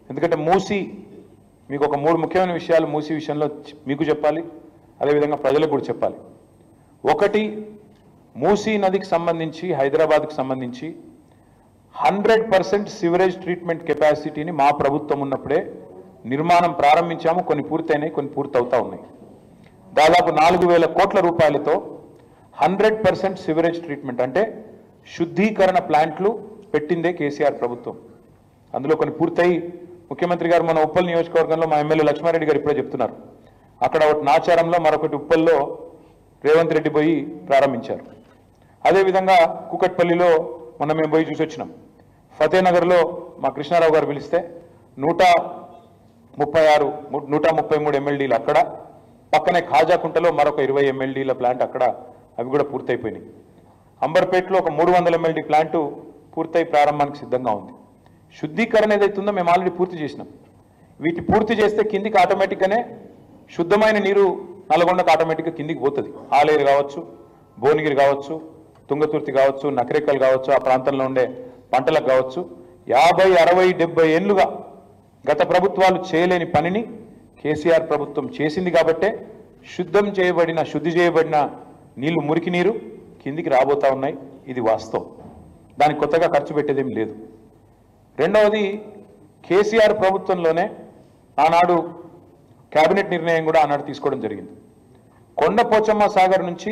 ఎందుకంటే మూసి మీకు ఒక మూడు ముఖ్యమైన విషయాలు మూసి విషయంలో చె- మీకు చెప్పాలి అదేవిధంగా ప్రజలకు కూడా చెప్పాలి ఒకటి మూసీ నదికి సంబంధించి హైదరాబాద్కి సంబంధించి హండ్రెడ్ పర్సెంట్ సివరేజ్ ట్రీట్మెంట్ కెపాసిటీని మా ప్రభుత్వం ఉన్నప్పుడే నిర్మాణం ప్రారంభించాము కొన్ని పూర్తయినాయి కొన్ని పూర్తవుతా ఉన్నాయి దాదాపు నాలుగు వేల కోట్ల రూపాయలతో హండ్రెడ్ పర్సెంట్ సివరేజ్ ట్రీట్మెంట్ అంటే శుద్ధీకరణ ప్లాంట్లు పెట్టిందే కేసీఆర్ ప్రభుత్వం అందులో కొన్ని పూర్తయి ముఖ్యమంత్రి గారు మన ఉప్పల్ నియోజకవర్గంలో మా ఎమ్మెల్యే లక్ష్మారెడ్డి గారు ఇప్పుడే చెప్తున్నారు అక్కడ ఒకటి నాచారంలో మరొకటి ఉప్పల్లో రేవంత్ రెడ్డి పోయి ప్రారంభించారు అదేవిధంగా కూకట్పల్లిలో మొన్న మేము పోయి చూసి వచ్చినాం ఫతేనగర్లో మా కృష్ణారావు గారు పిలిస్తే నూట ముప్పై ఆరు ము- నూట ముప్పై మూడు ఎమ్మెల్డీలు అక్కడ పక్కనే ఖాజాకుంటలో మరొక ఇరవై ఎమ్మెల్డీల ప్లాంట్ అక్కడ అవి కూడా పూర్తయిపోయినాయి అంబర్పేటలో ఒక మూడు వందల ఎమ్మెల్డీ ప్లాంటు పూర్తయి ప్రారంభానికి సిద్ధంగా ఉంది శుద్ధీకరణ ఏదైతే ఉందో మేము ఆల్రెడీ పూర్తి చేసినాం వీటి పూర్తి చేస్తే కిందికి ఆటోమేటిక్గానే శుద్ధమైన నీరు నల్గొండకు ఆటోమేటిక్గా కిందికి పోతుంది ఆలేరు కావచ్చు భువనగిరి కావచ్చు తుంగతుర్తి కావచ్చు నకరేకల్ కావచ్చు ఆ ప్రాంతంలో ఉండే పంటలకు కావచ్చు యాభై అరవై డెబ్బై ఏళ్ళుగా గత ప్రభుత్వాలు చేయలేని పనిని కేసీఆర్ ప్రభుత్వం చేసింది కాబట్టే శుద్ధం చేయబడిన శుద్ధి చేయబడిన నీళ్లు మురికి నీరు కిందికి రాబోతా ఉన్నాయి ఇది వాస్తవం దానికి కొత్తగా ఖర్చు పెట్టేదేం లేదు రెండవది కేసీఆర్ ప్రభుత్వంలోనే ఆనాడు కేబినెట్ నిర్ణయం కూడా ఆనాడు తీసుకోవడం జరిగింది కొండ పోచమ్మ సాగర్ నుంచి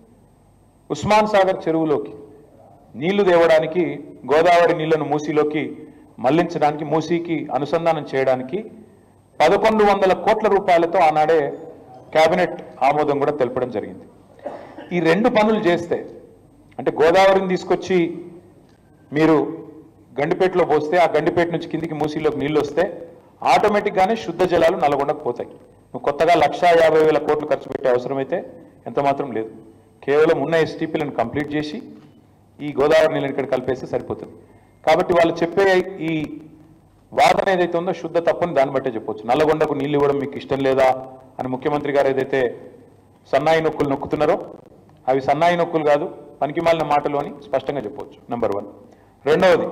ఉస్మాన్ సాగర్ చెరువులోకి నీళ్లు తేవడానికి గోదావరి నీళ్లను మూసీలోకి మళ్లించడానికి మూసీకి అనుసంధానం చేయడానికి పదకొండు వందల కోట్ల రూపాయలతో ఆనాడే కేబినెట్ ఆమోదం కూడా తెలపడం జరిగింది ఈ రెండు పనులు చేస్తే అంటే గోదావరిని తీసుకొచ్చి మీరు గండిపేటలో పోస్తే ఆ గండిపేట నుంచి కిందికి మూసీలోకి నీళ్లు వస్తే ఆటోమేటిక్గానే శుద్ధ జలాలు నల్గొండకు పోతాయి నువ్వు కొత్తగా లక్షా యాభై వేల కోట్లు ఖర్చు పెట్టే అవసరమైతే ఎంత మాత్రం లేదు కేవలం ఉన్న ఎస్టీపీలను కంప్లీట్ చేసి ఈ గోదావరి నీళ్ళని ఇక్కడ కలిపేస్తే సరిపోతుంది కాబట్టి వాళ్ళు చెప్పే ఈ వాదన ఏదైతే ఉందో శుద్ధ తప్పుని దాన్ని బట్టే చెప్పొచ్చు నల్లగొండకు నీళ్ళు ఇవ్వడం మీకు ఇష్టం లేదా అని ముఖ్యమంత్రి గారు ఏదైతే సన్నాయి నొక్కులు నొక్కుతున్నారో అవి సన్నాయి నొక్కులు కాదు పనికిమాలిన మాటలు అని స్పష్టంగా చెప్పవచ్చు నెంబర్ వన్ రెండవది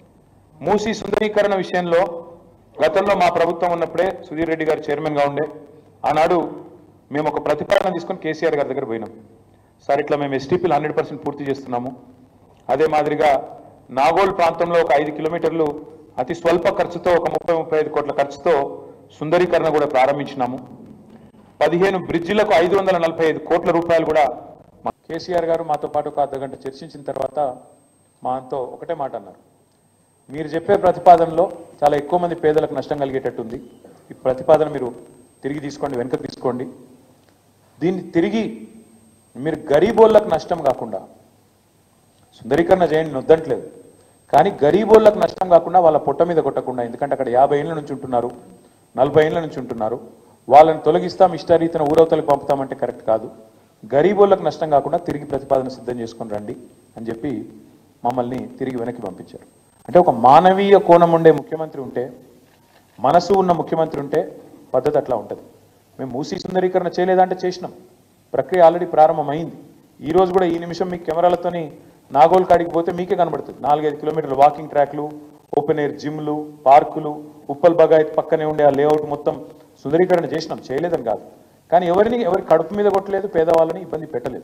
మూసీ సుందరీకరణ విషయంలో గతంలో మా ప్రభుత్వం ఉన్నప్పుడే సుధీర్ రెడ్డి గారు చైర్మన్గా ఉండే ఆనాడు మేము ఒక ప్రతిపాదన తీసుకొని కేసీఆర్ గారి దగ్గర పోయినాం సార్ ఇట్లా మేము ఎస్టీపీలు హండ్రెడ్ పర్సెంట్ పూర్తి చేస్తున్నాము అదే మాదిరిగా నాగోల్ ప్రాంతంలో ఒక ఐదు కిలోమీటర్లు అతి స్వల్ప ఖర్చుతో ఒక ముప్పై ముప్పై ఐదు కోట్ల ఖర్చుతో సుందరీకరణ కూడా ప్రారంభించినాము పదిహేను బ్రిడ్జిలకు ఐదు వందల నలభై ఐదు కోట్ల రూపాయలు కూడా మా కేసీఆర్ గారు మాతో పాటు ఒక అర్ధగంట చర్చించిన తర్వాత మాతో ఒకటే మాట అన్నారు మీరు చెప్పే ప్రతిపాదనలో చాలా ఎక్కువ మంది పేదలకు నష్టం కలిగేటట్టుంది ఈ ప్రతిపాదన మీరు తిరిగి తీసుకోండి వెనుక తీసుకోండి దీన్ని తిరిగి మీరు గరీబోళ్ళకు నష్టం కాకుండా సుందరీకరణ చేయండి నొద్దంటలేదు కానీ గరీబోళ్ళకు నష్టం కాకుండా వాళ్ళ పొట్ట మీద కొట్టకుండా ఎందుకంటే అక్కడ యాభై ఏళ్ళ నుంచి ఉంటున్నారు నలభై ఏళ్ళ నుంచి ఉంటున్నారు వాళ్ళని తొలగిస్తాం ఇష్టారీతన ఊరవతలకు పంపుతామంటే కరెక్ట్ కాదు గరీబోళ్ళకు నష్టం కాకుండా తిరిగి ప్రతిపాదన సిద్ధం చేసుకొని రండి అని చెప్పి మమ్మల్ని తిరిగి వెనక్కి పంపించారు అంటే ఒక మానవీయ కోణం ఉండే ముఖ్యమంత్రి ఉంటే మనసు ఉన్న ముఖ్యమంత్రి ఉంటే పద్ధతి అట్లా ఉంటుంది మేము మూసీ సుందరీకరణ చేయలేదంటే చేసినాం ప్రక్రియ ఆల్రెడీ ప్రారంభమైంది ఈ రోజు కూడా ఈ నిమిషం మీ కెమెరాలతోని నాగోల్ కాడికి పోతే మీకే కనబడుతుంది నాలుగైదు కిలోమీటర్ల వాకింగ్ ట్రాక్లు ఓపెన్ ఎయిర్ జిమ్లు పార్కులు ఉప్పల్ బగాయత్ పక్కనే ఉండే ఆ లేఅవుట్ మొత్తం సుందరీకరణ చేసినాం చేయలేదని కాదు కానీ ఎవరిని ఎవరి కడుపు మీద కొట్టలేదు పేదవాళ్ళని ఇబ్బంది పెట్టలేదు